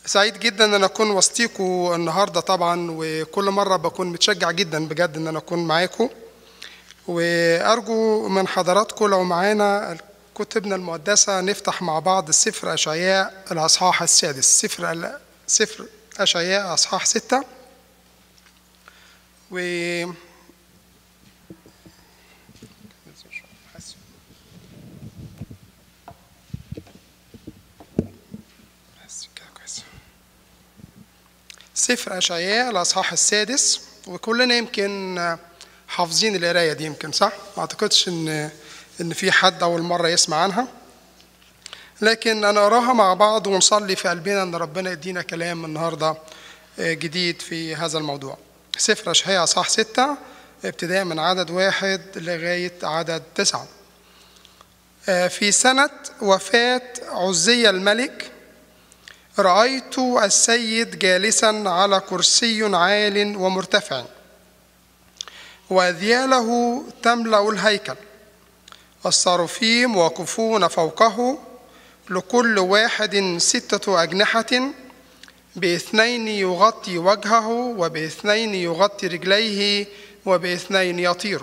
سعيد جدا ان انا اكون وسطيكم النهارده طبعا وكل مره بكون متشجع جدا بجد ان انا اكون معاكم وارجو من حضراتكم لو معانا كتبنا المقدسه نفتح مع بعض سفر اشعياء الاصحاح السادس سفر سفر اشعياء اصحاح سته و سفر أشعياء الأصحاح السادس وكلنا يمكن حافظين القراية دي يمكن صح؟ ما أعتقدش إن إن في حد أول مرة يسمع عنها لكن أنا أراها مع بعض ونصلي في قلبنا إن ربنا يدينا كلام النهاردة جديد في هذا الموضوع سفر أشعياء أصحاح ستة ابتداء من عدد واحد لغاية عدد تسعة في سنة وفاة عزية الملك رأيت السيد جالسا على كرسي عال ومرتفع وأذياله تملأ الهيكل الصرافيم واقفون فوقه لكل واحد ستة أجنحة باثنين يغطي وجهه وباثنين يغطي رجليه وباثنين يطير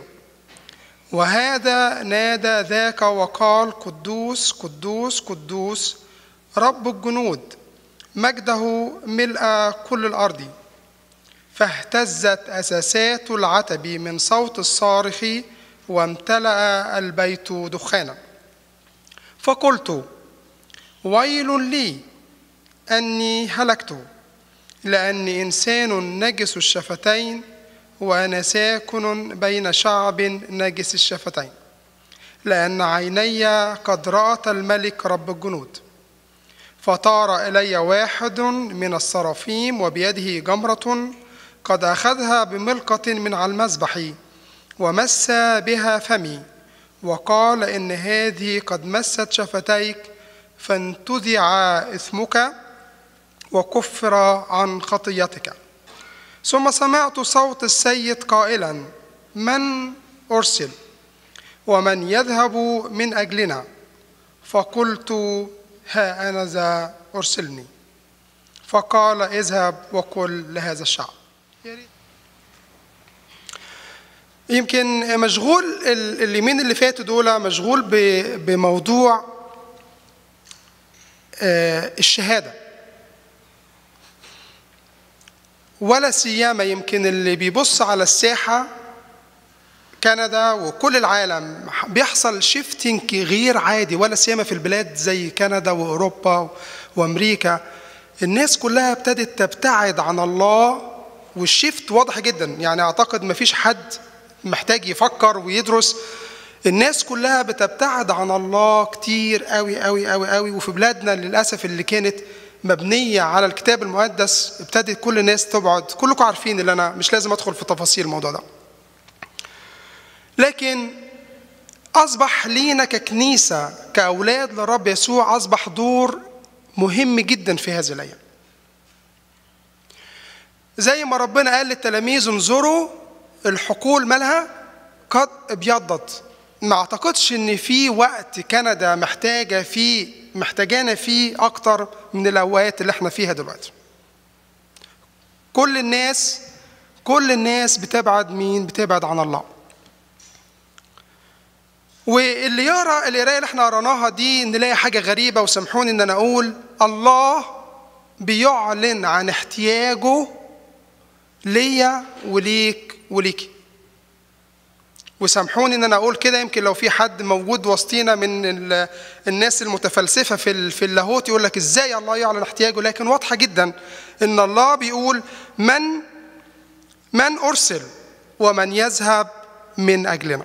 وهذا نادى ذاك وقال قدوس قدوس قدوس رب الجنود مجده ملء كل الارض فاهتزت اساسات العتب من صوت الصارخ وامتلا البيت دخانا فقلت ويل لي اني هلكت لاني انسان نجس الشفتين وانا ساكن بين شعب نجس الشفتين لان عيني قد رات الملك رب الجنود فطار إلي واحد من الصرافيم وبيده جمرة قد أخذها بملقة من على المذبح ومس بها فمي وقال إن هذه قد مست شفتيك فانتزع إثمك وكفر عن خطيتك ثم سمعت صوت السيد قائلا من أرسل ومن يذهب من أجلنا فقلت ها أنا ذا أرسلني فقال اذهب وقل لهذا الشعب يمكن مشغول اليومين اللي فاتوا دول مشغول بموضوع الشهادة ولا سيما يمكن اللي بيبص على الساحة كندا وكل العالم بيحصل شيفتنج غير عادي ولا سيما في البلاد زي كندا واوروبا وامريكا الناس كلها ابتدت تبتعد عن الله والشيفت واضح جدا يعني اعتقد ما فيش حد محتاج يفكر ويدرس الناس كلها بتبتعد عن الله كتير قوي قوي قوي قوي وفي بلادنا للاسف اللي كانت مبنية على الكتاب المقدس ابتدت كل الناس تبعد كلكم عارفين اللي أنا مش لازم أدخل في تفاصيل الموضوع ده لكن أصبح لينا ككنيسة كأولاد للرب يسوع أصبح دور مهم جدا في هذه الأيام زي ما ربنا قال للتلاميذ انظروا الحقول مالها قد ابيضت ما اعتقدش ان في وقت كندا محتاجه فيه محتاجانا فيه اكتر من الاوقات اللي احنا فيها دلوقتي كل الناس كل الناس بتبعد مين بتبعد عن الله واللي يقرا القرايه اللي احنا قراناها دي نلاقي حاجه غريبه وسامحوني ان انا اقول الله بيعلن عن احتياجه ليا وليك وليكي وسامحوني ان انا اقول كده يمكن لو في حد موجود وسطينا من الناس المتفلسفه في في اللاهوت يقول لك ازاي الله يعلن احتياجه لكن واضحه جدا ان الله بيقول من من ارسل ومن يذهب من اجلنا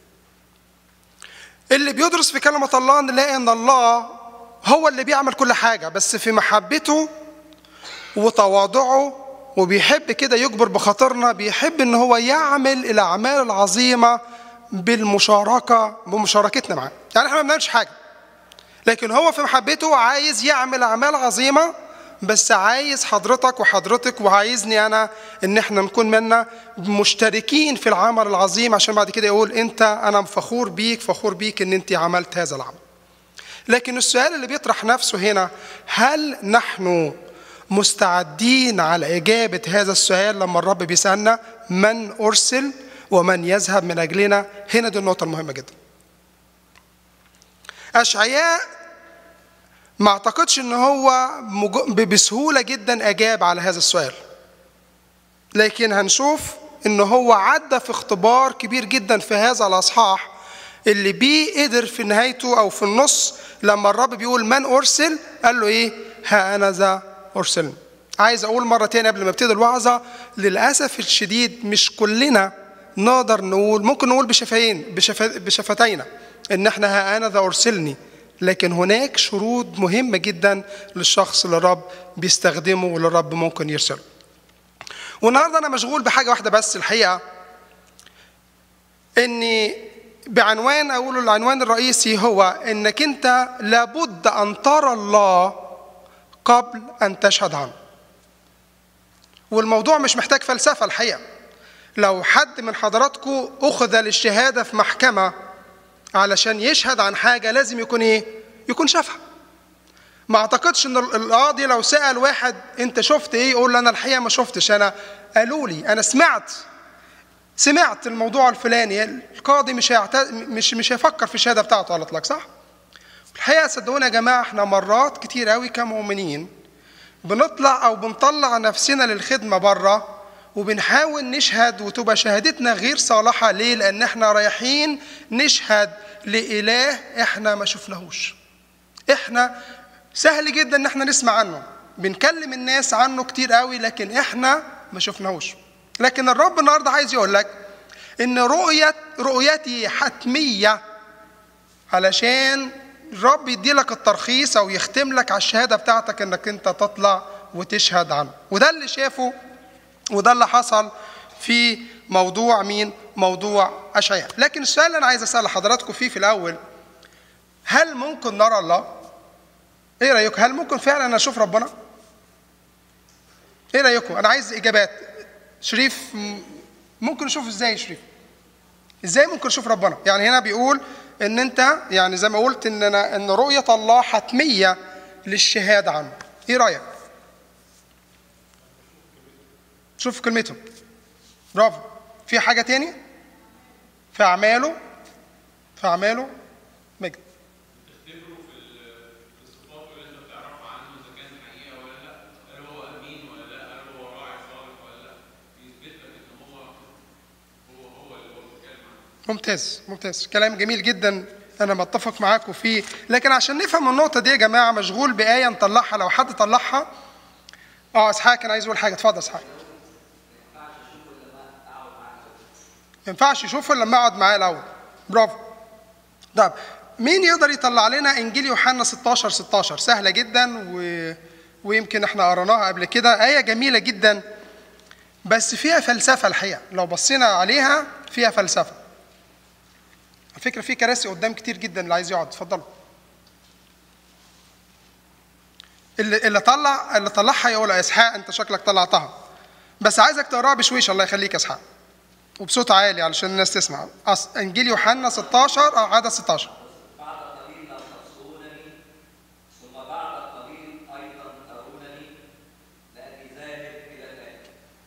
اللي بيدرس في كلمة الله نلاقي إن الله هو اللي بيعمل كل حاجة بس في محبته وتواضعه وبيحب كده يجبر بخاطرنا بيحب إن هو يعمل الأعمال العظيمة بالمشاركة بمشاركتنا معاه يعني إحنا ما بنعملش حاجة لكن هو في محبته عايز يعمل أعمال عظيمة بس عايز حضرتك وحضرتك وعايزني انا ان احنا نكون منا مشتركين في العمل العظيم عشان بعد كده يقول انت انا فخور بيك فخور بيك ان انت عملت هذا العمل لكن السؤال اللي بيطرح نفسه هنا هل نحن مستعدين على إجابة هذا السؤال لما الرب بيسألنا من أرسل ومن يذهب من أجلنا هنا دي النقطة المهمة جدا أشعياء ما اعتقدش ان هو بسهولة جدا أجاب على هذا السؤال لكن هنشوف ان هو عدى في اختبار كبير جدا في هذا الأصحاح اللي بيه قدر في نهايته أو في النص لما الرب بيقول من أرسل قال له إيه ها أنا ذا أرسلني عايز أقول مرة تاني قبل ما ابتدي الوعظة للأسف الشديد مش كلنا نقدر نقول ممكن نقول بشفايين بشفتينا إن إحنا ها أنا ذا أرسلني لكن هناك شروط مهمة جدا للشخص اللي الرب بيستخدمه واللي الرب ممكن يرسله والنهارده أنا مشغول بحاجة واحدة بس الحقيقة إني بعنوان أقوله العنوان الرئيسي هو إنك أنت لابد أن ترى الله قبل أن تشهد عنه والموضوع مش محتاج فلسفة الحقيقة لو حد من حضراتكم أخذ للشهادة في محكمة علشان يشهد عن حاجة لازم يكون إيه؟ يكون شافها ما أعتقدش إن القاضي لو سأل واحد أنت شفت إيه يقول له أنا الحقيقة ما شفتش أنا قالوا لي أنا سمعت سمعت الموضوع الفلاني القاضي مش هيعتد... مش مش هيفكر في الشهاده بتاعته على الاطلاق صح؟ الحقيقه صدقونا يا جماعه احنا مرات كتير قوي كمؤمنين بنطلع او بنطلع نفسنا للخدمه بره وبنحاول نشهد وتبقى شهادتنا غير صالحه ليه؟ لان احنا رايحين نشهد لاله احنا ما شفناهوش. احنا سهل جدا ان احنا نسمع عنه بنكلم الناس عنه كتير قوي لكن احنا ما شفناهوش. لكن الرب النهارده عايز يقول لك ان رؤيه رؤيتي حتميه علشان الرب يدي لك الترخيص او يختم لك على الشهاده بتاعتك انك انت تطلع وتشهد عنه وده اللي شافه وده اللي حصل في موضوع مين موضوع اشعياء لكن السؤال اللي انا عايز اسال حضراتكم فيه في الاول هل ممكن نرى الله ايه رايكم هل ممكن فعلا اشوف ربنا ايه رايكم انا عايز اجابات شريف ممكن نشوف ازاي يا شريف ازاي ممكن نشوف ربنا يعني هنا بيقول ان انت يعني زي ما قلت ان أنا ان رؤيه الله حتميه للشهاده عنه ايه رايك شوف كلمته برافو في حاجه تاني في اعماله في اعماله مجد ممتاز ممتاز كلام جميل جدا انا متفق معاكم فيه لكن عشان نفهم النقطه دي يا جماعه مشغول بايه نطلعها لو حد طلعها اه اسحاق كان عايز يقول حاجه اتفضل اسحاق ما ينفعش يشوفه الا لما اقعد معاه الاول برافو طب مين يقدر يطلع لنا انجيل يوحنا 16 16 سهله جدا و... ويمكن احنا قريناها قبل كده ايه جميله جدا بس فيها فلسفه الحقيقه لو بصينا عليها فيها فلسفه على فكره في كراسي قدام كتير جدا اللي عايز يقعد اتفضلوا اللي اللي طلع اللي طلعها يقول يا اسحاق انت شكلك طلعتها بس عايزك تقراها بشويش الله يخليك يا اسحاق وبصوت عالي علشان الناس تسمع أص... انجيل يوحنا 16 او عدد 16 بعد قليل لم تبصرونني ثم بعد قليل ايضا ترونني لاني ذاهب الى الاب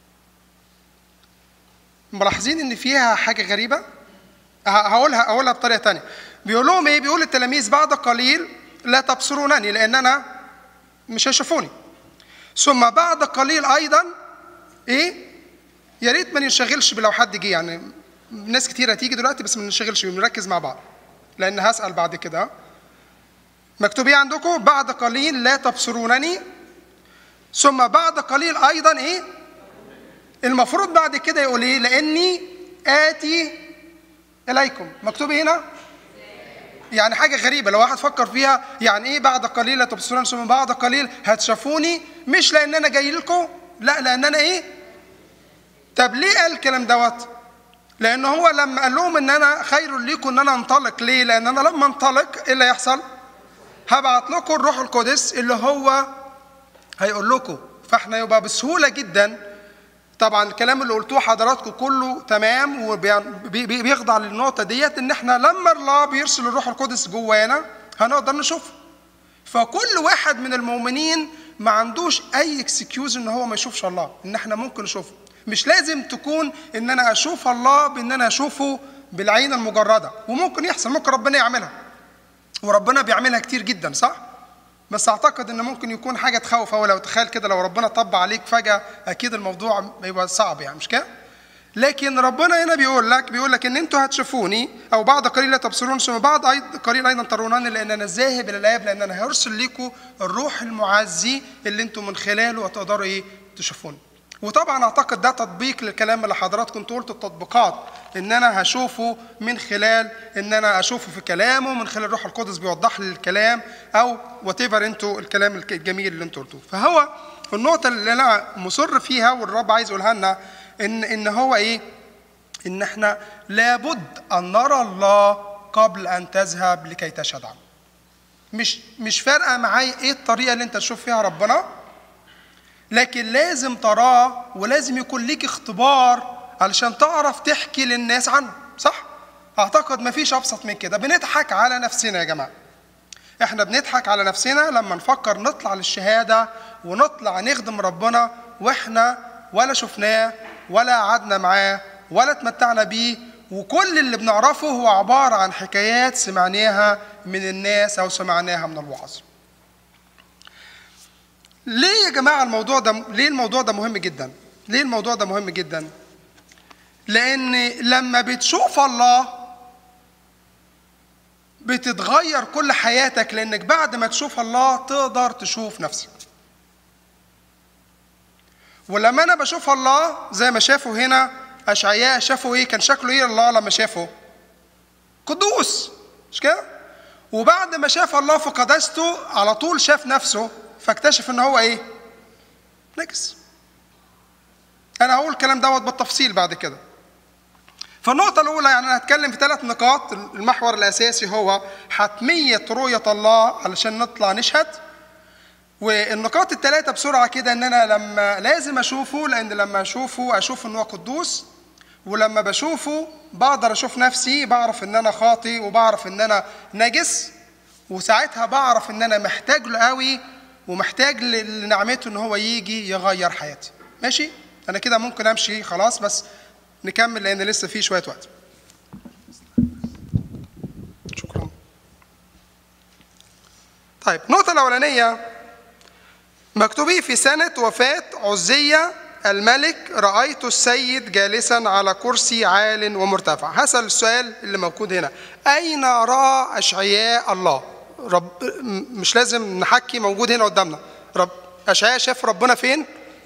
ملاحظين ان فيها حاجه غريبه ه- هقولها هقولها بطريقه تانية بيقول لهم ايه بيقول التلاميذ بعد قليل لا تبصرونني لان انا مش هيشوفوني ثم بعد قليل ايضا ايه يا ريت ما ننشغلش بلو حد جه يعني ناس كتير هتيجي دلوقتي بس ما ننشغلش بيه، نركز مع بعض لان هسال بعد كده ها؟ مكتوب ايه عندكم بعد قليل لا تبصرونني ثم بعد قليل ايضا ايه المفروض بعد كده يقول ايه لاني اتي اليكم مكتوب إيه هنا يعني حاجه غريبه لو واحد فكر فيها يعني ايه بعد قليل لا تبصرون ثم بعد قليل هتشافوني مش لان انا جاي لكم لا لان انا ايه طب ليه قال الكلام دوت لان هو لما قال لهم ان انا خير ليكم ان انا انطلق ليه لان انا لما انطلق ايه اللي هيحصل هبعت لكم الروح القدس اللي هو هيقول لكم فاحنا يبقى بسهوله جدا طبعا الكلام اللي قلتوه حضراتكم كله تمام وبيخضع للنقطه ديت ان احنا لما الله بيرسل الروح القدس جوانا هنقدر نشوفه فكل واحد من المؤمنين ما عندوش اي اكسكيوز ان هو ما يشوفش الله ان احنا ممكن نشوفه مش لازم تكون ان انا اشوف الله بان انا اشوفه بالعين المجرده وممكن يحصل ممكن ربنا يعملها وربنا بيعملها كتير جدا صح بس اعتقد ان ممكن يكون حاجه تخوف او لو تخيل كده لو ربنا طب عليك فجاه اكيد الموضوع بيبقى صعب يعني مش كده لكن ربنا هنا بيقول لك بيقول لك ان انتوا هتشوفوني او بعد قليل لا تبصرون ثم بعد أيض- قليل ايضا ترونني لان انا ذاهب الى الاب لان انا هرسل لكم الروح المعزي اللي انتم من خلاله هتقدروا ايه تشوفوني وطبعا اعتقد ده تطبيق للكلام اللي حضراتكم انتوا قلتوا التطبيقات ان انا هشوفه من خلال ان انا اشوفه في كلامه من خلال الروح القدس بيوضح لي الكلام او وات ايفر انتوا الكلام الك- الجميل اللي انتوا قلتوه فهو النقطه اللي انا مصر فيها والرب عايز يقولها لنا ان ان هو ايه ان احنا لابد ان نرى الله قبل ان تذهب لكي تشهد عنه مش مش فارقه معايا ايه الطريقه اللي انت تشوف فيها ربنا لكن لازم تراه ولازم يكون ليك اختبار علشان تعرف تحكي للناس عنه صح اعتقد مفيش ابسط من كده بنضحك على نفسنا يا جماعه احنا بنضحك على نفسنا لما نفكر نطلع للشهاده ونطلع نخدم ربنا واحنا ولا شفناه ولا قعدنا معاه ولا اتمتعنا بيه وكل اللي بنعرفه هو عباره عن حكايات سمعناها من الناس او سمعناها من الوعظ ليه يا جماعه الموضوع ده ليه الموضوع ده مهم جدا ليه الموضوع ده مهم جدا لان لما بتشوف الله بتتغير كل حياتك لانك بعد ما تشوف الله تقدر تشوف نفسك ولما انا بشوف الله زي ما شافوا هنا اشعياء شافوا ايه كان شكله ايه الله لما شافه قدوس مش كده وبعد ما شاف الله في قداسته على طول شاف نفسه فاكتشف ان هو ايه نجس انا هقول الكلام دوت بالتفصيل بعد كده فالنقطة الأولى يعني أنا هتكلم في ثلاث نقاط المحور الأساسي هو حتمية رؤية الله علشان نطلع نشهد والنقاط الثلاثة بسرعة كده إن أنا لما لازم أشوفه لأن لما أشوفه أشوف إن هو قدوس ولما بشوفه بقدر أشوف نفسي بعرف إن أنا خاطي وبعرف إن أنا نجس وساعتها بعرف إن أنا محتاج له قوي ومحتاج ل- لنعمته إن هو يجي يغير حياتي ماشي أنا كده ممكن أمشي خلاص بس نكمل لأن لسه في شوية وقت شكرا طيب النقطة الأولانية مكتوبين في سنة وفاة عزية الملك رأيت السيد جالسا على كرسي عال ومرتفع هسأل السؤال اللي موجود هنا أين رأى أشعياء الله رب م- مش لازم نحكي موجود هنا قدامنا رب أشعياء شاف ربنا فين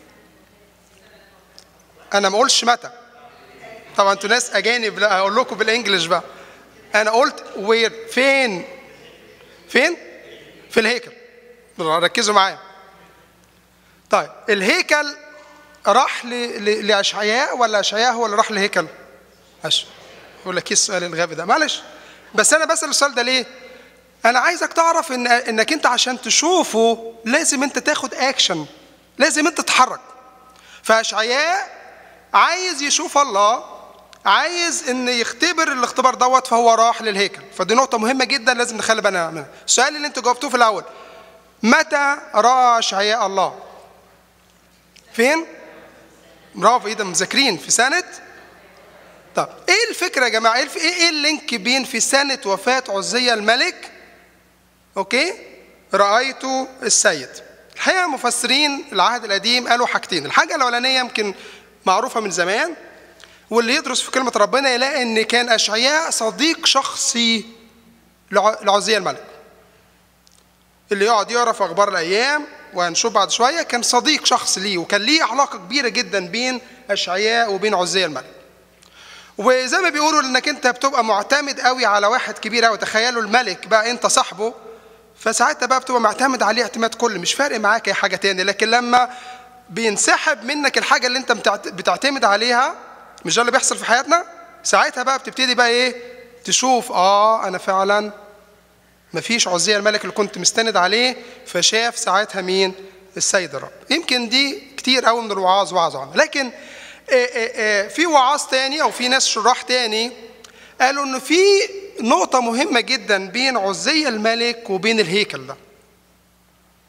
أنا ما أقولش متى طبعا انتوا ناس أجانب لا هقول لكم بالإنجلش بقى أنا قلت وير فين فين في الهيكل ركزوا معايا طيب الهيكل راح ل... ل... لاشعياء ولا اشعياء هو اللي راح للهيكل؟ ماشي يقول لك ايه السؤال الغبي ده؟ معلش بس انا بسال السؤال ده ليه؟ انا عايزك تعرف ان انك انت عشان تشوفه لازم انت تاخد اكشن لازم انت تتحرك فاشعياء عايز يشوف الله عايز ان يختبر الاختبار دوت فهو راح للهيكل فدي نقطه مهمه جدا لازم نخلي بالنا منها السؤال اللي انتوا جاوبتوه في الاول متى راى اشعياء الله فين برافو ايه ده مذاكرين في سنه طب ايه الفكره يا جماعه ايه الف- ايه إيه اللينك بين في سنه وفاه عزيه الملك اوكي رايت السيد الحقيقه مفسرين العهد القديم قالوا حاجتين الحاجه الاولانيه يمكن معروفه من زمان واللي يدرس في كلمه ربنا يلاقي ان كان اشعياء صديق شخصي لع- لعزيه الملك اللي يقعد يقرا في اخبار الايام وهنشوف بعد شويه كان صديق شخص ليه وكان ليه علاقه كبيره جدا بين اشعياء وبين عزيه الملك وزي ما بيقولوا انك انت بتبقى معتمد قوي على واحد كبير قوي تخيلوا الملك بقى انت صاحبه فساعتها بقى بتبقى معتمد عليه اعتماد كل مش فارق معاك اي حاجه تاني لكن لما بينسحب منك الحاجه اللي انت بتعت- بتعتمد عليها مش ده اللي بيحصل في حياتنا ساعتها بقى بتبتدي بقى ايه تشوف اه انا فعلا مفيش عزية الملك اللي كنت مستند عليه فشاف ساعتها مين السيد الرب يمكن دي كتير قوي من الوعاظ وعظوا عنها لكن آه، آه، آه، في وعاظ تاني او في ناس شراح تاني قالوا انه في نقطة مهمة جدا بين عزية الملك وبين الهيكل ده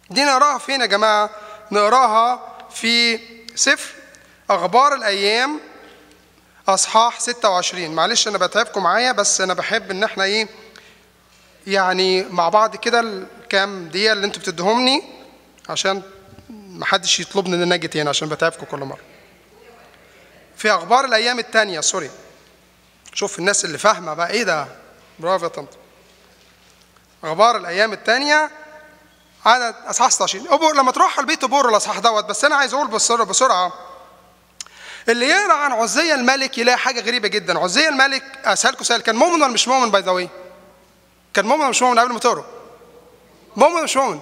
دي نقراها فين يا جماعة نقراها في سفر أخبار الأيام أصحاح 26 معلش أنا بتعبكم معايا بس أنا بحب إن إحنا إيه يعني مع بعض كده الكام دقيقة اللي أنتوا بتديهمني عشان محدش يطلبني إن أنا أجي تاني عشان بتعبكم كل مرة في أخبار الأيام التانية سوري شوف الناس اللي فاهمة بقى إيه ده برافو يا طنط أخبار الأيام التانية عدد أصحاح 16 أبور لما تروح البيت أبور الأصحاح دوت بس أنا عايز أقول بسرعة بسرعة اللي يقرا عن عزية الملك يلاقي حاجة غريبة جدا عزية الملك أسألكم سؤال كان مؤمن ولا مش مؤمن باي ذا واي؟ كان مؤمن ولا مش مؤمن قبل ما تقروا؟ مؤمن ولا مش مؤمن؟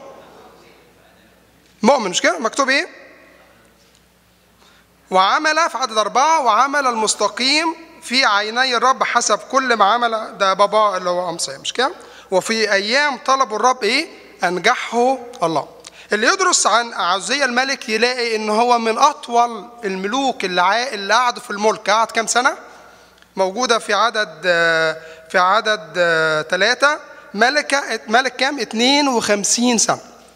مؤمن مش كده؟ مكتوب إيه؟ وعمل في عدد أربعة وعمل المستقيم في عيني الرب حسب كل ما عمل ده بابا اللي هو أمسية مش كده؟ وفي أيام طلبوا الرب إيه؟ أنجحه الله. اللي يدرس عن عزية الملك يلاقي إن هو من أطول الملوك اللي عا... اللي قعدوا في الملك قعد كام سنة؟ موجودة في عدد في عدد ثلاثة ملكة ملك كام؟ 52 سنة.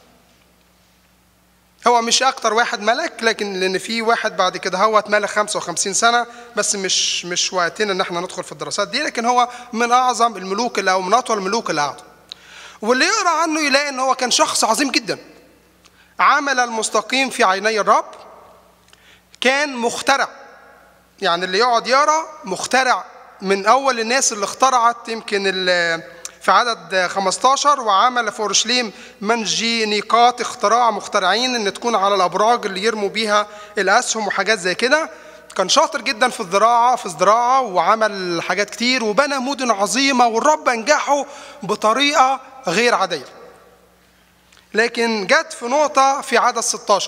هو مش اكتر واحد ملك لكن لان في واحد بعد كده هو ملك 55 سنه بس مش مش وقتنا ان احنا ندخل في الدراسات دي لكن هو من اعظم الملوك اللي او من اطول الملوك اللي قعدوا واللي يقرا عنه يلاقي ان هو كان شخص عظيم جدا عمل المستقيم في عيني الرب كان مخترع يعني اللي يقعد يقرا مخترع من اول الناس اللي اخترعت يمكن في عدد 15 وعمل في اورشليم منجنيقات اختراع مخترعين ان تكون على الابراج اللي يرموا بيها الاسهم وحاجات زي كده كان شاطر جدا في الزراعه في الزراعه وعمل حاجات كتير وبنى مدن عظيمه والرب انجحه بطريقه غير عاديه لكن جت في نقطه في عدد 16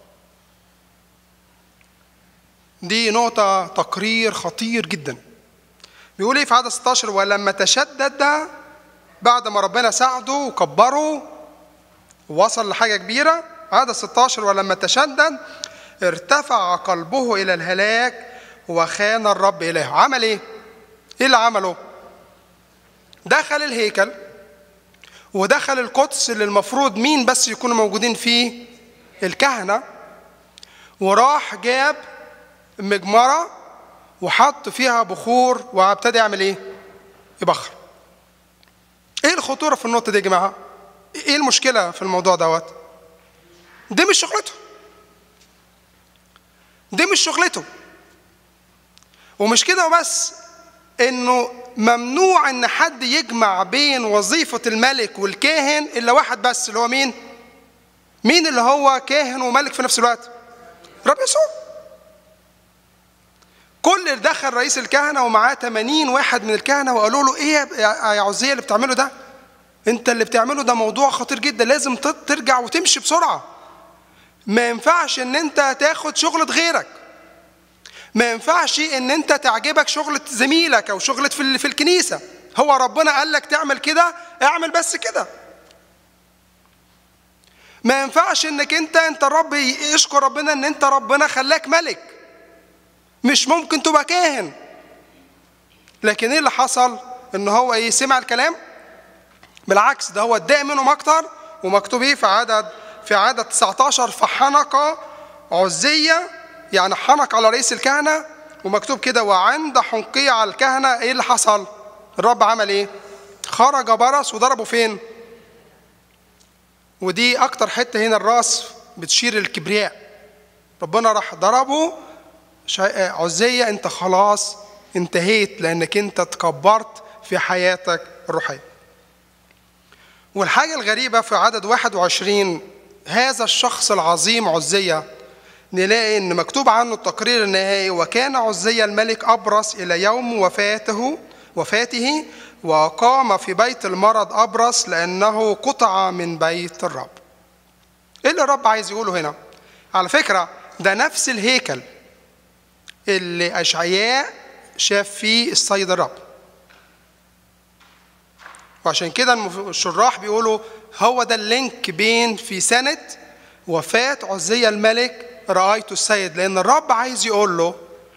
دي نقطه تقرير خطير جدا بيقول ايه في عدد 16 ولما تشدد بعد ما ربنا ساعده وكبره ووصل لحاجة كبيرة عدد 16 ولما تشدد ارتفع قلبه إلى الهلاك وخان الرب إلهه عمل إيه؟ إيه اللي عمله؟ دخل الهيكل ودخل القدس اللي المفروض مين بس يكونوا موجودين فيه؟ الكهنة وراح جاب مجمرة وحط فيها بخور وابتدى يعمل ايه؟ يبخر. ايه الخطوره في النقطه دي يا جماعه؟ ايه المشكله في الموضوع دوت؟ دي مش شغلته. دي مش شغلته. ومش كده وبس انه ممنوع ان حد يجمع بين وظيفه الملك والكاهن الا واحد بس اللي هو مين؟ مين اللي هو كاهن وملك في نفس الوقت؟ رب يسوع. كل اللي دخل رئيس الكهنة ومعاه 80 واحد من الكهنة وقالوا له إيه يا عزية اللي بتعمله ده؟ أنت اللي بتعمله ده موضوع خطير جدا لازم ترجع وتمشي بسرعة. ما ينفعش إن أنت تاخد شغلة غيرك. ما ينفعش إن أنت تعجبك شغلة زميلك أو شغلة في في الكنيسة. هو ربنا قال لك تعمل كده اعمل بس كده. ما ينفعش إنك أنت أنت الرب يشكر ربنا إن أنت ربنا خلاك ملك. مش ممكن تبقى كاهن لكن ايه اللي حصل ان هو ايه سمع الكلام بالعكس ده هو اتضايق منهم اكتر ومكتوب ايه في عدد في عدد 19 فحنق عزية يعني حنق على رئيس الكهنة ومكتوب كده وعند حنقية على الكهنة ايه اللي حصل الرب عمل ايه خرج برص وضربه فين ودي اكتر حتة هنا الراس بتشير الكبرياء ربنا راح ضربه عزية انت خلاص انتهيت لانك انت تكبرت في حياتك الروحية والحاجة الغريبة في عدد 21 هذا الشخص العظيم عزية نلاقي ان مكتوب عنه التقرير النهائي وكان عزية الملك ابرص الى يوم وفاته وفاته وقام في بيت المرض ابرص لانه قطع من بيت الرب. ايه اللي الرب عايز يقوله هنا؟ على فكرة ده نفس الهيكل اللي أشعياء شاف فيه السيد الرب وعشان كده الشراح بيقولوا هو ده اللينك بين في سنة وفاة عزية الملك رأيت السيد لأن الرب عايز يقول له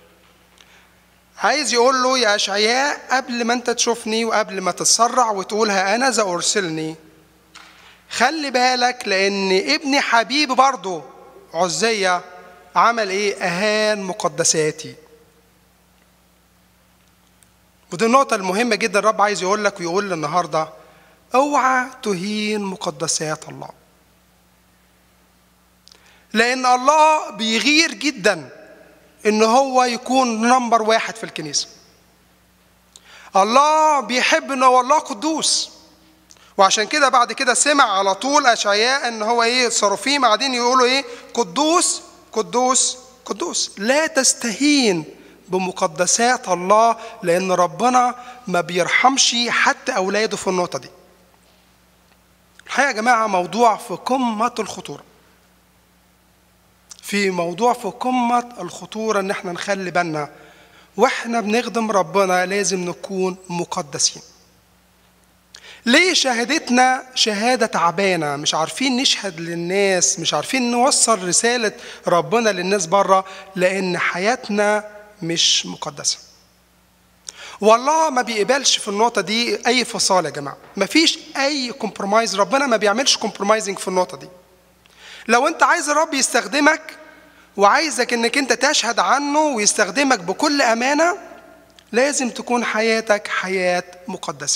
عايز يقول له يا أشعياء قبل ما أنت تشوفني وقبل ما تتسرع وتقول ها أنا ذا أرسلني خلي بالك لان ابن حبيبي برضه عزية عمل ايه اهان مقدساتي ودي النقطة المهمة جدا الرب عايز يقول لك ويقول لي النهاردة اوعى تهين مقدسات الله لأن الله بيغير جدا إن هو يكون نمبر واحد في الكنيسة الله بيحب إن هو الله قدوس وعشان كده بعد كده سمع على طول أشعياء إن هو إيه الصرافيم قاعدين يقولوا إيه قدوس قدوس قدوس لا تستهين بمقدسات الله لأن ربنا ما بيرحمش حتى أولاده في النقطة دي الحقيقة يا جماعة موضوع في قمة الخطورة في موضوع في قمة الخطورة إن احنا نخلي بالنا واحنا بنخدم ربنا لازم نكون مقدسين ليه شهادتنا شهادة تعبانة مش عارفين نشهد للناس مش عارفين نوصل رسالة ربنا للناس بره لأن حياتنا مش مقدسة والله ما بيقبلش في النقطة دي أي فصال يا جماعة مفيش أي كومبرومايز ربنا ما بيعملش كومبرومايزنج في النقطة دي لو أنت عايز الرب يستخدمك وعايزك إنك أنت تشهد عنه ويستخدمك بكل أمانة لازم تكون حياتك حياة مقدسة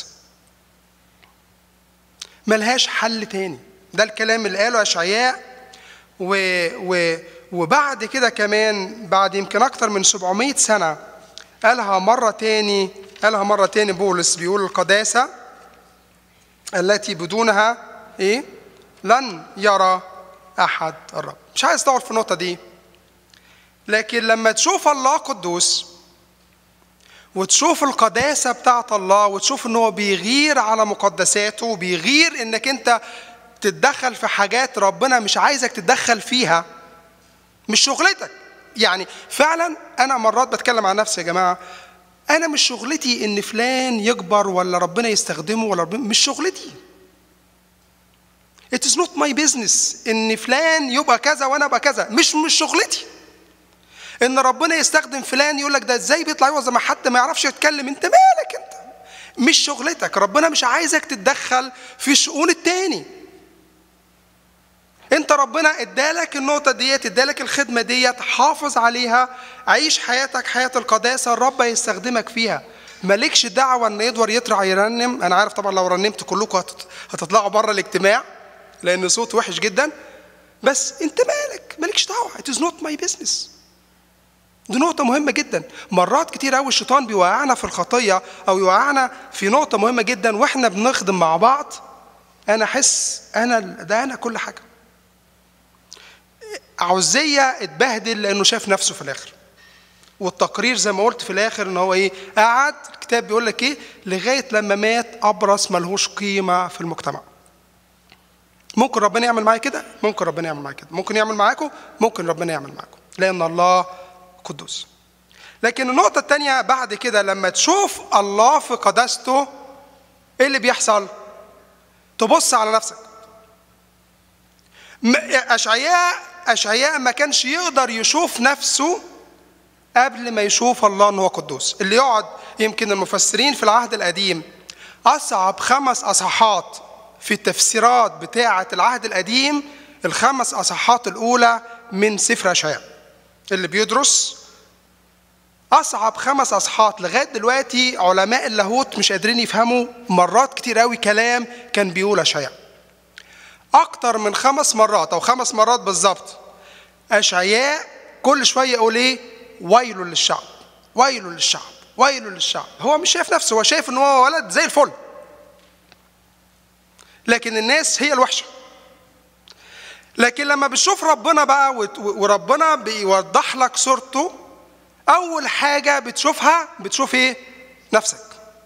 ملهاش حل تاني ده الكلام اللي قاله أشعياء و... و... وبعد كده كمان بعد يمكن أكتر من 700 سنة قالها مرة تاني قالها مرة تاني بولس بيقول القداسة التي بدونها إيه؟ لن يرى أحد الرب مش عايز أطول في النقطة دي لكن لما تشوف الله قدوس وتشوف القداسة بتاعت الله وتشوف ان هو بيغير على مقدساته وبيغير انك انت تتدخل في حاجات ربنا مش عايزك تتدخل فيها مش شغلتك يعني فعلا انا مرات بتكلم عن نفسي يا جماعة انا مش شغلتي ان فلان يكبر ولا ربنا يستخدمه ولا ربنا مش شغلتي It is not my business ان فلان يبقى كذا وانا ابقى كذا مش مش شغلتي ان ربنا يستخدم فلان يقول لك ده ازاي بيطلع يوعظ ما حد ما يعرفش يتكلم انت مالك انت مش شغلتك ربنا مش عايزك تتدخل في شؤون التاني انت ربنا ادالك النقطه ديت ادالك الخدمه ديت حافظ عليها عيش حياتك حياه القداسه الرب هيستخدمك فيها مالكش دعوه ان يدور يطلع يرنم انا عارف طبعا لو رنمت كلكم هتطلعوا بره الاجتماع لان صوت وحش جدا بس انت مالك مالكش دعوه it is not my business دي نقطة مهمة جدا مرات كتير قوي الشيطان بيوقعنا في الخطية أو يوقعنا في نقطة مهمة جدا وإحنا بنخدم مع بعض أنا أحس أنا ده أنا كل حاجة عزية اتبهدل لأنه شاف نفسه في الآخر والتقرير زي ما قلت في الآخر إن هو إيه قعد الكتاب بيقول لك إيه لغاية لما مات أبرص ملهوش قيمة في المجتمع ممكن ربنا يعمل معايا كده ممكن ربنا يعمل معايا كده ممكن يعمل معاكم ممكن ربنا يعمل معاكم لأن الله قدوس لكن النقطة الثانية بعد كده لما تشوف الله في قداسته ايه اللي بيحصل؟ تبص على نفسك أشعياء أشعياء ما كانش يقدر يشوف نفسه قبل ما يشوف الله ان هو قدوس اللي يقعد يمكن المفسرين في العهد القديم أصعب خمس أصحاحات في التفسيرات بتاعة العهد القديم الخمس أصحاحات الأولى من سفر أشعياء اللي بيدرس أصعب خمس أصحاحات لغاية دلوقتي علماء اللاهوت مش قادرين يفهموا مرات كتير قوي كلام كان بيقول أشعياء أكتر من خمس مرات أو خمس مرات بالظبط أشعياء كل شوية يقول إيه ويل للشعب ويل للشعب ويل للشعب هو مش شايف نفسه هو شايف إن هو ولد زي الفل لكن الناس هي الوحشه لكن لما بتشوف ربنا بقى وربنا بيوضح لك صورته اول حاجه بتشوفها بتشوف ايه نفسك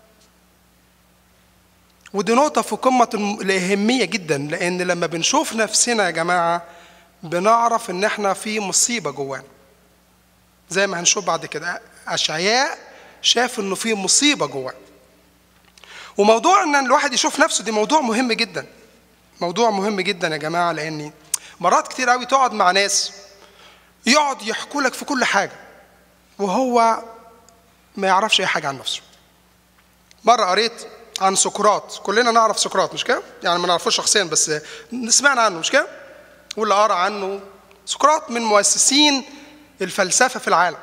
ودي نقطة في قمة الأهمية جدا لأن لما بنشوف نفسنا يا جماعة بنعرف إن إحنا في مصيبة جوانا. زي ما هنشوف بعد كده أشعياء شاف إنه في مصيبة جواه. وموضوع إن الواحد يشوف نفسه دي موضوع مهم جدا. موضوع مهم جدا يا جماعة لأني مرات كتير قوي تقعد مع ناس يقعد يحكوا لك في كل حاجه وهو ما يعرفش اي حاجه عن نفسه مره قريت عن سقراط كلنا نعرف سقراط مش كده يعني ما نعرفوش شخصيا بس سمعنا عنه مش كده واللي قرا عنه سقراط من مؤسسين الفلسفه في العالم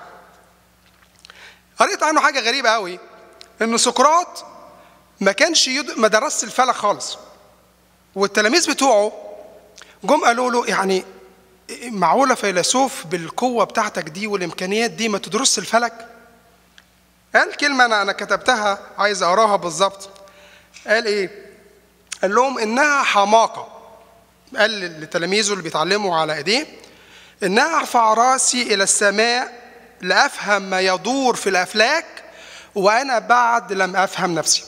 قريت عنه حاجه غريبه قوي ان سقراط ما كانش يد... ما درسش الفلك خالص والتلاميذ بتوعه جم قالوا له يعني معقوله فيلسوف بالقوه بتاعتك دي والامكانيات دي ما تدرس الفلك قال كلمه انا انا كتبتها عايز اقراها بالظبط قال ايه قال لهم انها حماقه قال لتلاميذه اللي بيتعلموا على ايديه انها ارفع راسي الى السماء لافهم ما يدور في الافلاك وانا بعد لم افهم نفسي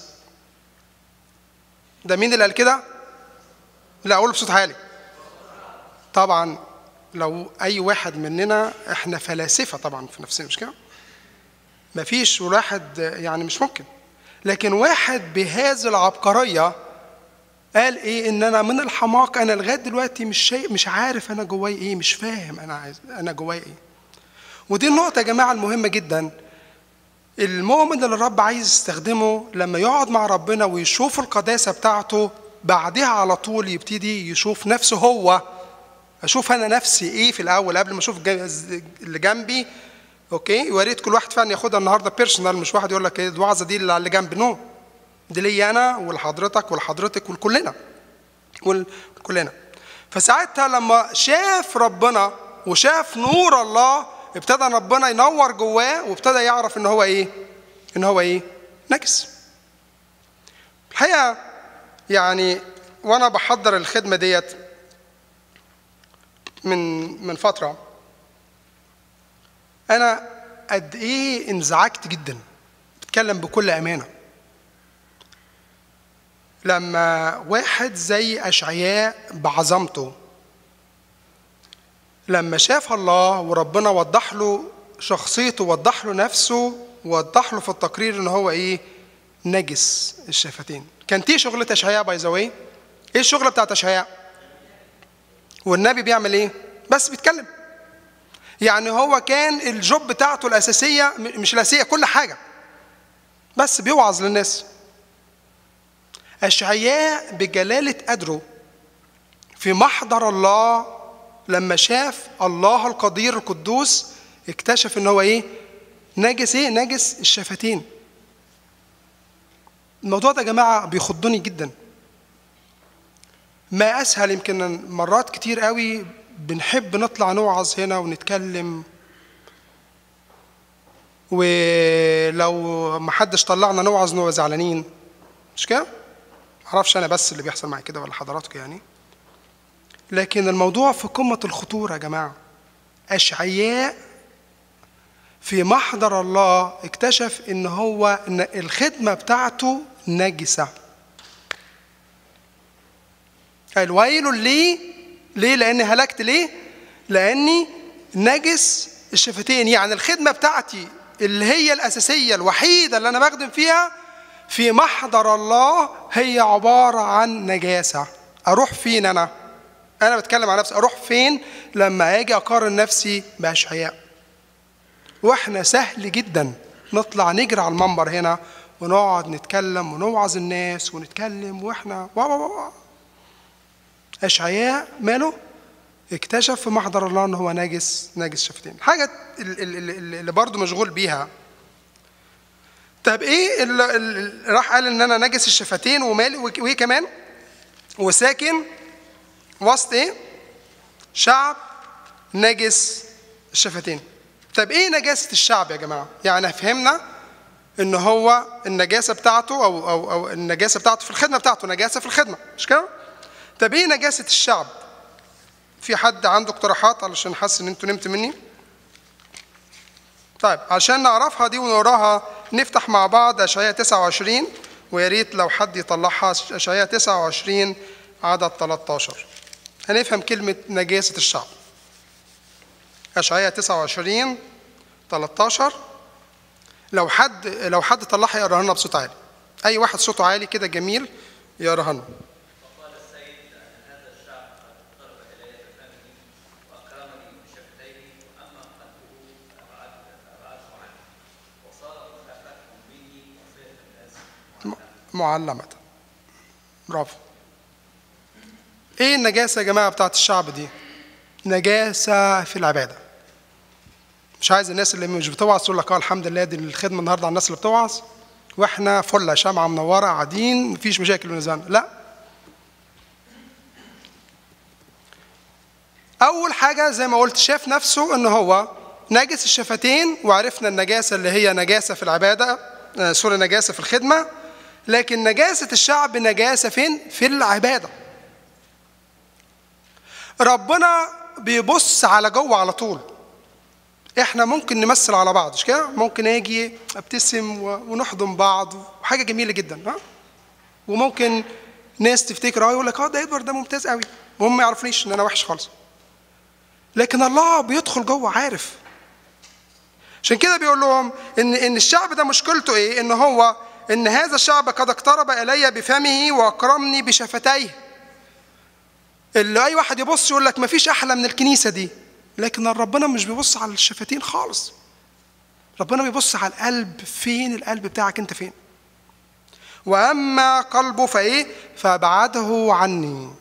ده مين اللي قال كده لا اقول بصوت عالي طبعا لو اي واحد مننا احنا فلاسفه طبعا في نفسنا مش كده مفيش واحد يعني مش ممكن لكن واحد بهذه العبقريه قال ايه ان انا من الحماق انا لغايه دلوقتي مش شيء مش عارف انا جواي ايه مش فاهم انا عايز انا جواي ايه ودي النقطه يا جماعه المهمه جدا المؤمن اللي الرب عايز يستخدمه لما يقعد مع ربنا ويشوف القداسه بتاعته بعدها على طول يبتدي يشوف نفسه هو اشوف انا نفسي ايه في الاول قبل ما اشوف اللي جنبي اوكي ويا ريت كل واحد فعلا ياخدها النهارده بيرسونال مش واحد يقول لك ايه الوعظه دي اللي جنبي نو دي ليا انا ولحضرتك ولحضرتك ولكلنا ولكلنا فساعتها لما شاف ربنا وشاف نور الله ابتدى ربنا ينور جواه وابتدى يعرف ان هو ايه ان هو ايه نجس الحقيقه يعني وانا بحضر الخدمه ديت من من فتره انا قد ايه انزعجت جدا بتكلم بكل امانه لما واحد زي اشعياء بعظمته لما شاف الله وربنا وضح له شخصيته وضح له نفسه ووضح له في التقرير ان هو ايه نجس الشفتين كانت ايه شغلة اشعياء باي ذا ايه الشغلة بتاعت اشعياء والنبي بيعمل ايه بس بيتكلم يعني هو كان الجوب بتاعته الاساسيه مش الاساسيه كل حاجه بس بيوعظ للناس اشعياء بجلاله قدره في محضر الله لما شاف الله القدير القدوس اكتشف ان هو ايه نجس ايه نجس الشفتين الموضوع ده يا جماعه بيخضني جدا ما اسهل يمكن مرات كتير قوي بنحب نطلع نوعظ هنا ونتكلم ولو ما حدش طلعنا نوعظ نبقى زعلانين مش كده؟ معرفش انا بس اللي بيحصل معايا كده ولا حضراتكم يعني لكن الموضوع في قمة الخطورة يا جماعة أشعياء في محضر الله اكتشف ان هو ان الخدمة بتاعته نجسة قال ويل لي ليه لاني هلكت ليه لاني نجس الشفتين يعني الخدمة بتاعتي اللي هي الأساسية الوحيدة اللي أنا بخدم فيها في محضر الله هي عبارة عن نجاسة أروح فين أنا؟ أنا بتكلم عن نفسي أروح فين لما أجي أقارن نفسي بأشعياء وإحنا سهل جدا نطلع نجري على المنبر هنا ونقعد نتكلم ونوعظ الناس ونتكلم وإحنا وا وا وا أشعياء ماله؟ اكتشف في محضر الله ان هو ناجس ناجس شفتين الحاجه اللي, اللي برضه مشغول بيها طب ايه اللي, اللي راح قال ان انا ناجس الشفتين ومالي وايه كمان وساكن وسط ايه شعب ناجس الشفتين طب ايه نجاسه الشعب يا جماعه يعني فهمنا ان هو النجاسه بتاعته او او او النجاسه بتاعته في الخدمه بتاعته نجاسه في الخدمه مش كده طب ايه نجاسه الشعب في حد عنده اقتراحات علشان حاسس ان انتوا نمت مني طيب عشان نعرفها دي ونقراها نفتح مع بعض اشعياء 29 ويا ريت لو حد يطلعها اشعياء 29 عدد 13 هنفهم كلمة نجاسة الشعب اشعياء 29 13 لو حد لو حد طلعها يقراها لنا بصوت عالي اي واحد صوته عالي كده جميل يقراها لنا وقال السيد لأن هذا الشعب قد اقترب إلي بفمه وأكرمني بشفتيه وأما قلبه فأبعده فأبعده عني وصار مخافتهم مني وصية الناس معلمة برافو ايه النجاسة يا جماعة بتاعت الشعب دي نجاسة في العبادة مش عايز الناس اللي مش بتوعظ تقول لك اه الحمد لله دي الخدمة النهاردة على الناس اللي بتوعظ واحنا فلة شمعة منورة قاعدين مفيش مشاكل بالنسبة لنا لا أول حاجة زي ما قلت شاف نفسه إن هو نجس الشفتين وعرفنا النجاسة اللي هي نجاسة في العبادة آه، سوري نجاسة في الخدمة لكن نجاسة الشعب نجاسة فين؟ في العبادة ربنا بيبص على جوه على طول احنا ممكن نمثل على بعض مش كده ممكن اجي ابتسم و- ونحضن بعض وحاجه جميله جدا ها وممكن ناس تفتكر اه يقول لك اه ده ادوارد ده ممتاز قوي وهم ما يعرفنيش ان انا وحش خالص لكن الله بيدخل جوه عارف عشان كده بيقول لهم ان ان الشعب ده مشكلته ايه ان هو ان هذا الشعب قد اقترب الي بفمه واكرمني بشفتيه اللي اي واحد يبص يقول لك ما فيش احلى من الكنيسه دي لكن ربنا مش بيبص على الشفتين خالص ربنا بيبص على القلب فين القلب بتاعك انت فين واما قلبه فايه فابعده عني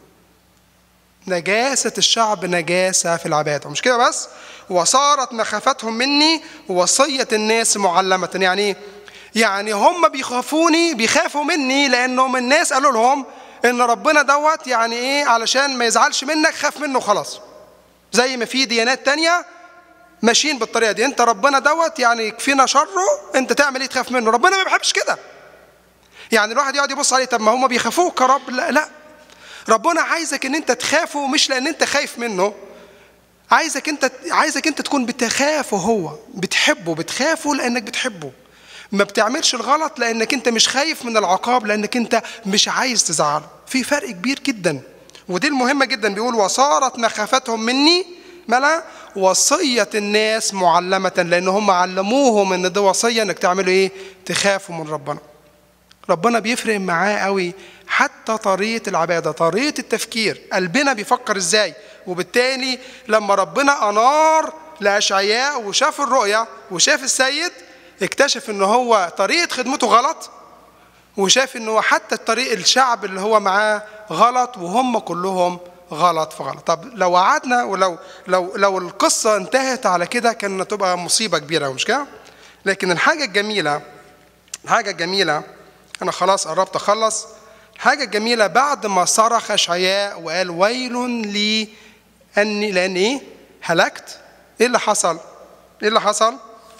نجاسة الشعب نجاسة في العبادة مش كده بس وصارت مخافتهم مني وصية الناس معلمة يعني إيه؟ يعني هم بيخافوني بيخافوا مني لأنهم الناس قالوا لهم إن ربنا دوت يعني إيه علشان ما يزعلش منك خاف منه خلاص زي ما في ديانات تانية ماشيين بالطريقة دي أنت ربنا دوت يعني يكفينا شره أنت تعمل إيه تخاف منه ربنا ما بيحبش كده يعني الواحد يقعد يبص عليه طب ما هم بيخافوك يا رب لا لا ربنا عايزك ان انت تخافه مش لان انت خايف منه عايزك انت عايزك انت تكون بتخافه هو بتحبه بتخافه لانك بتحبه ما بتعملش الغلط لانك انت مش خايف من العقاب لانك انت مش عايز تزعله في فرق كبير جدا ودي المهمه جدا بيقول وصارت مخافتهم مني ملا وصيه الناس معلمه لان هم علموهم ان دي وصيه انك تعملوا ايه تخافوا من ربنا ربنا بيفرق معاه قوي حتى طريقة العبادة طريقة التفكير قلبنا بيفكر ازاي وبالتالي لما ربنا أنار لأشعياء وشاف الرؤية وشاف السيد اكتشف ان هو طريقة خدمته غلط وشاف ان هو حتى الطريق الشعب اللي هو معاه غلط وهم كلهم غلط في غلط طب لو قعدنا ولو لو لو القصة انتهت على كده كان تبقى مصيبة كبيرة مش كده لكن الحاجة الجميلة الحاجة الجميلة أنا خلاص قربت أخلص الحاجة الجميلة بعد ما صرخ أشعياء وقال ويل لي أني لأن إيه؟ هلكت إيه اللي حصل؟ إيه اللي حصل؟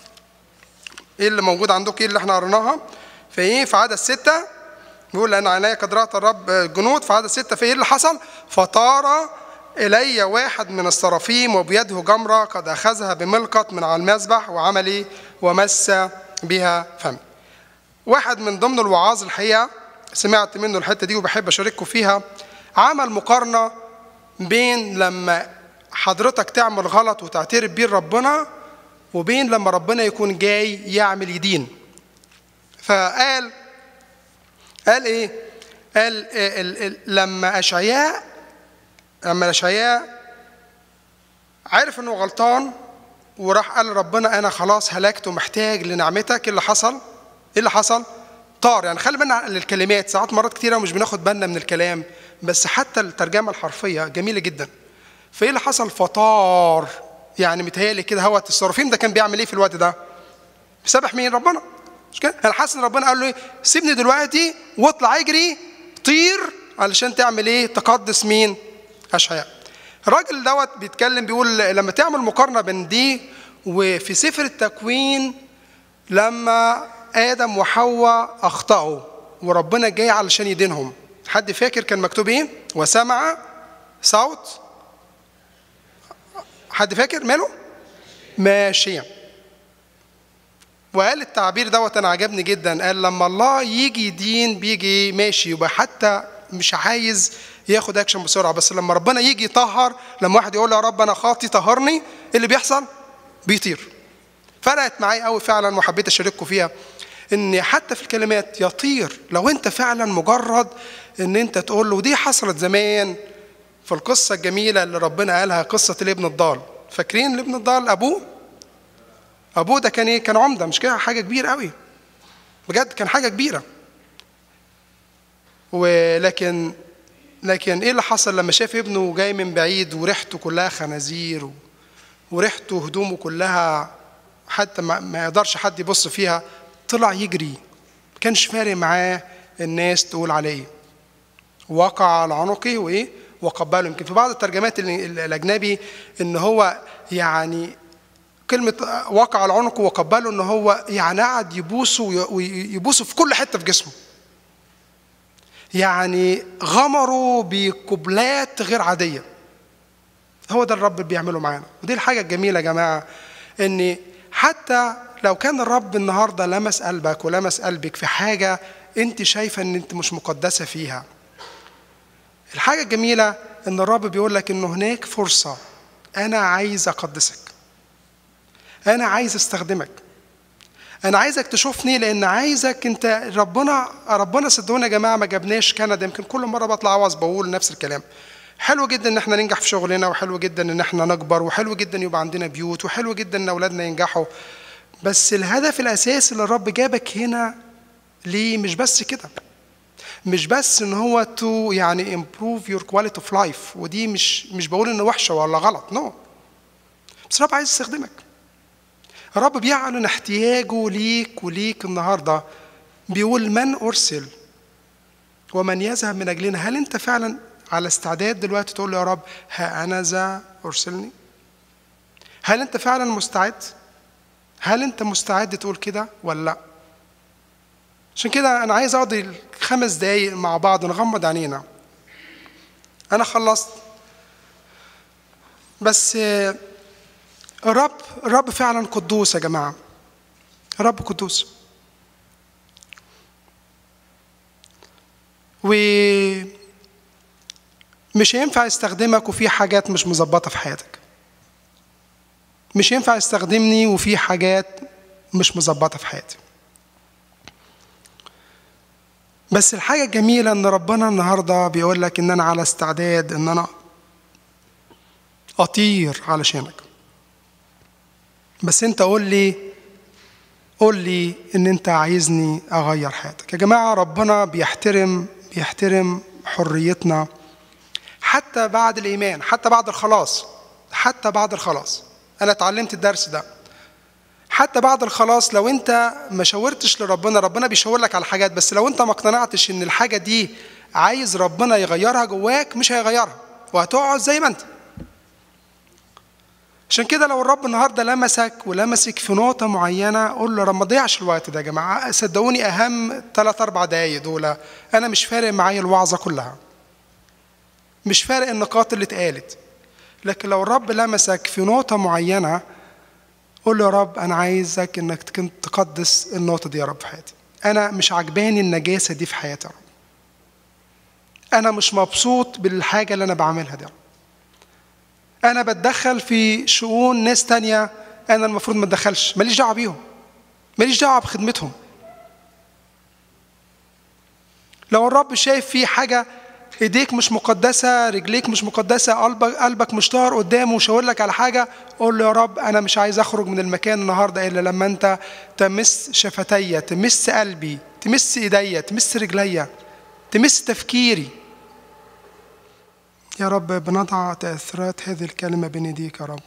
إيه اللي موجود عندك إيه اللي إحنا قريناها؟ فإيه في عدد ستة بيقول لأن عيني قد رأت الرب الجنود في عدد ستة فإيه اللي حصل؟ فطار إلي واحد من الصرافيم وبيده جمرة قد أخذها بملقط من على المذبح وعمل إيه؟ ومس بها فمي واحد من ضمن الوعاظ الحقيقه سمعت منه الحته دي وبحب اشارككم فيها عمل مقارنه بين لما حضرتك تعمل غلط وتعترف بيه لربنا وبين لما ربنا يكون جاي يعمل يدين فقال قال ايه قال ال ال لما اشعياء لما اشعياء عرف انه غلطان وراح قال ربنا انا خلاص هلكت ومحتاج لنعمتك ايه اللي حصل ايه اللي حصل طار يعني خلي بالنا للكلمات ساعات مرات كتيره مش بناخد بالنا من الكلام بس حتى الترجمه الحرفيه جميله جدا فايه اللي حصل فطار يعني متهيألي كده هوت الصرافيم ده كان بيعمل ايه في الوقت ده بيسبح مين ربنا مش كده انا حاسس ان ربنا قال له ايه سيبني دلوقتي واطلع اجري طير علشان تعمل ايه تقدس مين اشعياء الراجل دوت بيتكلم بيقول لما تعمل مقارنه بين دي وفي سفر التكوين لما ادم وحواء اخطاوا وربنا جاي علشان يدينهم حد فاكر كان مكتوب ايه وسمع صوت حد فاكر ماله ماشيا وقال التعبير دوت انا عجبني جدا قال لما الله يجي يدين بيجي ماشي يبقى حتى مش عايز ياخد اكشن بسرعه بس لما ربنا يجي يطهر لما واحد يقول يا رب انا خاطي طهرني ايه اللي بيحصل بيطير فرقت معايا قوي فعلا وحبيت اشارككم فيها ان حتى في الكلمات يطير لو انت فعلا مجرد ان انت تقول له ودي حصلت زمان في القصه الجميله اللي ربنا قالها قصه الابن الضال فاكرين الابن الضال ابوه ابوه ده كان ايه كان عمده مش كده حاجه كبيره قوي بجد كان حاجه كبيره ولكن لكن ايه اللي حصل لما شاف ابنه جاي من بعيد وريحته كلها خنازير و- وريحته هدومه كلها حتى ما, ما يقدرش حد يبص فيها طلع يجري ما كانش فارق معاه الناس تقول عليه وقع على عنقه وايه وقبله يمكن في بعض الترجمات ال- ال- الاجنبي ان هو يعني كلمة وقع على عنقه وقبله ان هو يعني قعد يبوسه وي- ويبوسه في كل حتة في جسمه يعني غمروا بقبلات غير عادية هو ده الرب بيعمله معانا ودي الحاجة الجميلة يا جماعة ان حتى لو كان الرب النهاردة لمس قلبك ولمس قلبك في حاجة انت شايفة ان انت مش مقدسة فيها الحاجة الجميلة ان الرب بيقول لك ان هناك فرصة انا عايز اقدسك انا عايز استخدمك انا عايزك تشوفني لان عايزك انت ربنا ربنا صدقونا يا جماعه ما جابناش كندا يمكن كل مره بطلع عوض بقول نفس الكلام حلو جدا ان احنا ننجح في شغلنا وحلو جدا ان احنا نكبر وحلو جدا يبقى عندنا بيوت وحلو جدا ان اولادنا ينجحوا بس الهدف الاساسي اللي الرب جابك هنا ليه مش بس كده مش بس ان هو تو يعني improve your quality of life ودي مش مش بقول ان وحشه ولا غلط نو no. بس الرب عايز يستخدمك الرب بيعلن احتياجه ليك وليك النهارده بيقول من ارسل ومن يذهب من اجلنا هل انت فعلا على استعداد دلوقتي تقول له يا رب ها انا ذا ارسلني هل انت فعلا مستعد هل انت مستعد تقول كده ولا لا عشان كده انا عايز اقضي خمس دقايق مع بعض نغمض عينينا انا خلصت بس آه، الرب الرب فعلا قدوس يا جماعه الرب قدوس و مش هينفع يستخدمك وفي حاجات مش مظبطه في حياتك مش ينفع يستخدمني وفي حاجات مش مظبطه في حياتي بس الحاجة الجميلة إن ربنا النهاردة بيقول لك إن أنا على استعداد إن أنا أطير علشانك بس أنت قول لي قول لي إن أنت عايزني أغير حياتك يا جماعة ربنا بيحترم بيحترم حريتنا حتى بعد الإيمان حتى بعد الخلاص حتى بعد الخلاص أنا اتعلمت الدرس ده حتى بعد الخلاص لو انت ما شاورتش لربنا ربنا بيشاور لك على حاجات بس لو انت ما اقتنعتش ان الحاجه دي عايز ربنا يغيرها جواك مش هيغيرها وهتقعد زي ما انت عشان كده لو الرب النهارده لمسك ولمسك في نقطه معينه قول له ما تضيعش الوقت ده يا جماعه صدقوني اهم ثلاث اربع دقايق دول انا مش فارق معايا الوعظه كلها مش فارق النقاط اللي اتقالت لكن لو الرب لمسك في نقطه معينه قول له يا رب انا عايزك انك تكون تقدس النقطه دي يا رب في حياتي انا مش عجباني النجاسه دي في حياتي يا رب انا مش مبسوط بالحاجه اللي انا بعملها دي يا رب انا بتدخل في شؤون ناس تانية انا المفروض ما اتدخلش ماليش دعوه بيهم ماليش دعوه بخدمتهم لو الرب شايف في حاجه ايديك مش مقدسه رجليك مش مقدسه قلبك قلبك مش طاهر قدامه وشاور لك على حاجه قول له يا رب انا مش عايز اخرج من المكان النهارده الا لما انت تمس شفتي تمس قلبي تمس ايديا تمس رجليا تمس تفكيري يا رب بنضع تاثيرات هذه الكلمه بين ايديك يا رب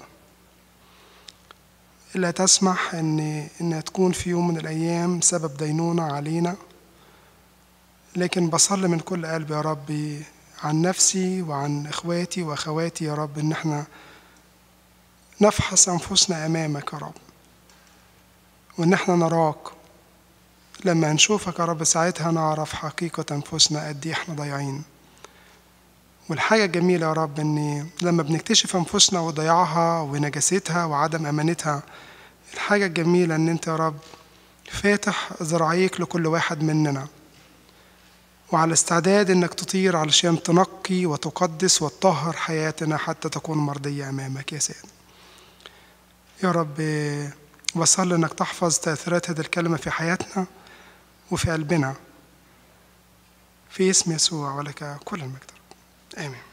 لا تسمح ان انها تكون في يوم من الايام سبب دينونه علينا لكن بصلي من كل قلبي يا ربي عن نفسي وعن اخواتي واخواتي يا رب ان احنا نفحص انفسنا امامك يا رب وان احنا نراك لما نشوفك يا رب ساعتها نعرف حقيقة انفسنا قد ايه احنا ضايعين والحاجة الجميلة يا رب ان لما بنكتشف انفسنا وضياعها ونجاستها وعدم امانتها الحاجة الجميلة ان انت يا رب فاتح ذراعيك لكل واحد مننا وعلى استعداد انك تطير علشان تنقي وتقدس وتطهر حياتنا حتى تكون مرضية امامك يا سيدي يا رب بصلي انك تحفظ تأثيرات هذه الكلمة في حياتنا وفي قلبنا في اسم يسوع ولك كل المجد امين